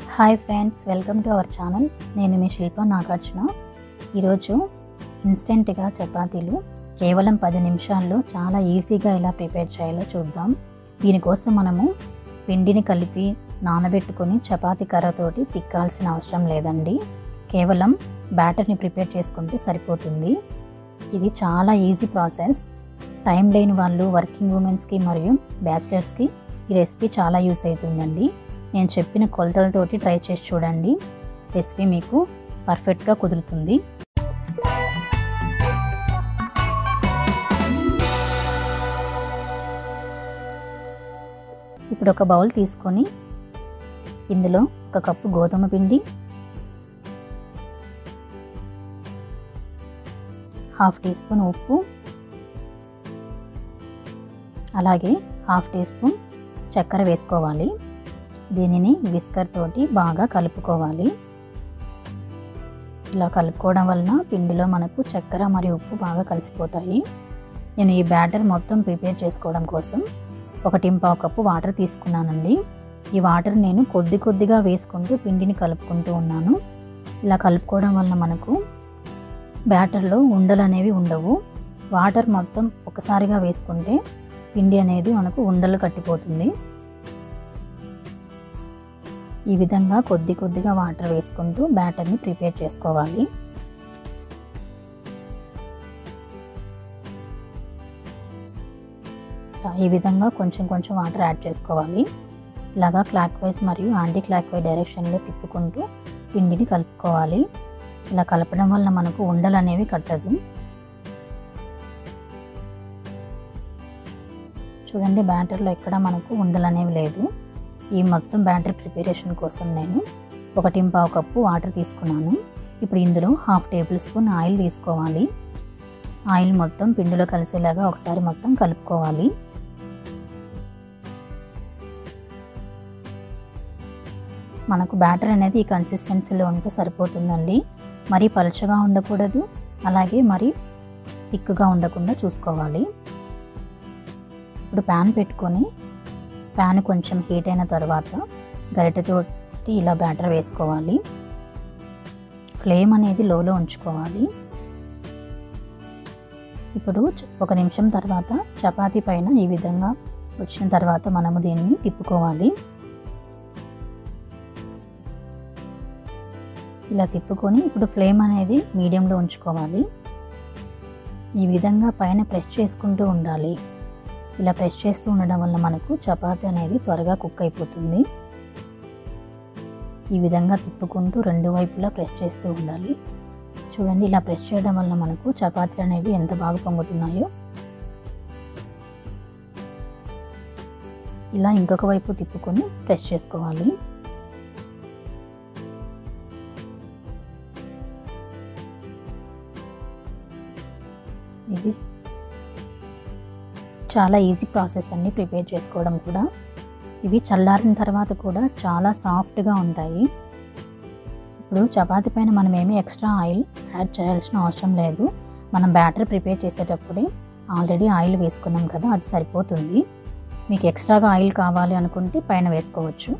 hi friends welcome to our channel నేను మీ శిల్ప నాగార్జున ఈరోజు ఇన్స్టెంట్గా చపాతీలు కేవలం పది నిమిషాల్లో చాలా ఈజీగా ఎలా ప్రిపేర్ చేయాలో చూద్దాం దీనికోసం మనము పిండిని కలిపి నానబెట్టుకొని చపాతీ కర్రతోటి తిక్కాల్సిన అవసరం లేదండి కేవలం బ్యాటర్ని ప్రిపేర్ చేసుకుంటే సరిపోతుంది ఇది చాలా ఈజీ ప్రాసెస్ టైం లేని వాళ్ళు వర్కింగ్ ఉమెన్స్కి మరియు బ్యాచిలర్స్కి ఈ రెసిపీ చాలా యూస్ అవుతుందండి నేను చెప్పిన కొలతలతోటి ట్రై చేసి చూడండి రెసిపీ మీకు పర్ఫెక్ట్గా కుదురుతుంది ఇప్పుడు ఒక బౌల్ తీసుకొని ఇందులో ఒక కప్పు గోధుమ పిండి హాఫ్ టీ స్పూన్ ఉప్పు అలాగే హాఫ్ టీ స్పూన్ చక్కెర వేసుకోవాలి దీనిని విస్కర్ తోటి బాగా కలుపుకోవాలి ఇలా కలుపుకోవడం వలన పిండిలో మనకు చక్కెర మరియు ఉప్పు బాగా కలిసిపోతాయి నేను ఈ బ్యాటర్ మొత్తం ప్రిపేర్ చేసుకోవడం కోసం ఒక టింపావు కప్పు వాటర్ తీసుకున్నానండి ఈ వాటర్ నేను కొద్ది కొద్దిగా వేసుకుంటూ పిండిని కలుపుకుంటూ ఉన్నాను ఇలా కలుపుకోవడం వలన మనకు బ్యాటర్లో ఉండలు అనేవి ఉండవు వాటర్ మొత్తం ఒకసారిగా వేసుకుంటే పిండి అనేది మనకు ఉండలు కట్టిపోతుంది ఈ విధంగా కొద్ది కొద్దిగా వాటర్ వేసుకుంటూ బ్యాటర్ని ప్రిపేర్ చేసుకోవాలి ఈ విధంగా కొంచెం కొంచెం వాటర్ యాడ్ చేసుకోవాలి ఇలాగా క్లాక్ వైజ్ మరియు యాంటీ క్లాక్ వైజ్ డైరెక్షన్లో తిప్పుకుంటూ పిండిని కలుపుకోవాలి ఇలా కలపడం వల్ల మనకు ఉండలు అనేవి కట్టదు చూడండి బ్యాటర్లో ఎక్కడ మనకు ఉండలు అనేవి లేదు ఈ మొత్తం బ్యాటర్ ప్రిపరేషన్ కోసం నేను ఒక టింపావు కప్పు వాటర్ తీసుకున్నాను ఇప్పుడు ఇందులో హాఫ్ టేబుల్ స్పూన్ ఆయిల్ తీసుకోవాలి ఆయిల్ మొత్తం పిండిలో కలిసేలాగా ఒకసారి మొత్తం కలుపుకోవాలి మనకు బ్యాటర్ అనేది ఈ కన్సిస్టెన్సీలో ఉంటే సరిపోతుందండి మరీ పలుచగా ఉండకూడదు అలాగే మరి తిక్కుగా ఉండకుండా చూసుకోవాలి ఇప్పుడు ప్యాన్ పెట్టుకొని ప్యాన్ కొంచెం హీట్ అయిన తర్వాత గరిటెతోటి ఇలా బ్యాటర్ వేసుకోవాలి ఫ్లేమ్ అనేది లోలో ఉంచుకోవాలి ఇప్పుడు ఒక నిమిషం తర్వాత చపాతీ పైన ఈ విధంగా వచ్చిన తర్వాత మనము దీన్ని తిప్పుకోవాలి ఇలా తిప్పుకొని ఇప్పుడు ఫ్లేమ్ అనేది మీడియంలో ఉంచుకోవాలి ఈ విధంగా పైన ప్రెస్ చేసుకుంటూ ఉండాలి ఇలా ప్రెస్ చేస్తూ ఉండడం వల్ల మనకు చపాతి అనేది త్వరగా కుక్ అయిపోతుంది ఈ విధంగా తిప్పుకుంటూ రెండు వైపులా ప్రెస్ చేస్తూ ఉండాలి చూడండి ఇలా ప్రెస్ చేయడం వల్ల మనకు చపాతీలు అనేవి ఎంత బాగా పొంగుతున్నాయో ఇలా ఇంకొక వైపు తిప్పుకొని ప్రెస్ చేసుకోవాలి ఇది చాలా ఈజీ ప్రాసెస్ అన్ని ప్రిపేర్ చేసుకోవడం కూడా ఇవి చల్లారిన తర్వాత కూడా చాలా సాఫ్ట్గా ఉంటాయి ఇప్పుడు చపాతీ పైన మనం ఏమీ ఎక్స్ట్రా ఆయిల్ యాడ్ చేయాల్సిన అవసరం లేదు మనం బ్యాటర్ ప్రిపేర్ చేసేటప్పుడే ఆల్రెడీ ఆయిల్ వేసుకున్నాం కదా అది సరిపోతుంది మీకు ఎక్స్ట్రాగా ఆయిల్ కావాలి అనుకుంటే పైన వేసుకోవచ్చు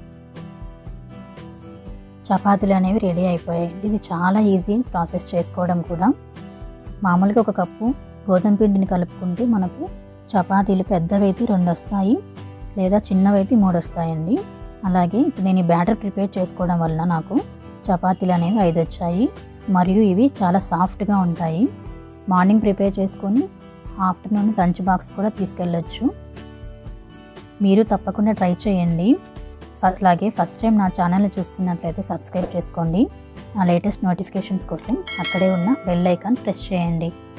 చపాతీలు అనేవి రెడీ అయిపోయాయండి ఇది చాలా ఈజీ ప్రాసెస్ చేసుకోవడం కూడా మామూలుగా ఒక కప్పు గోధుమ పిండిని కలుపుకుంటే మనకు చపాతీలు పెద్దవైతే రెండు వస్తాయి లేదా చిన్నవైతే మూడు వస్తాయండి అలాగే ఇప్పుడు నేను ఈ బ్యాటర్ ప్రిపేర్ చేసుకోవడం వల్ల నాకు చపాతీలు అనేవి ఐదు వచ్చాయి మరియు ఇవి చాలా సాఫ్ట్గా ఉంటాయి మార్నింగ్ ప్రిపేర్ చేసుకొని ఆఫ్టర్నూన్ లంచ్ బాక్స్ కూడా తీసుకెళ్ళొచ్చు మీరు తప్పకుండా ట్రై చేయండి అలాగే ఫస్ట్ టైం నా ఛానల్ని చూస్తున్నట్లయితే సబ్స్క్రైబ్ చేసుకోండి నా లేటెస్ట్ నోటిఫికేషన్స్ కోసం అక్కడే ఉన్న బెల్ ఐకాన్ ప్రెస్ చేయండి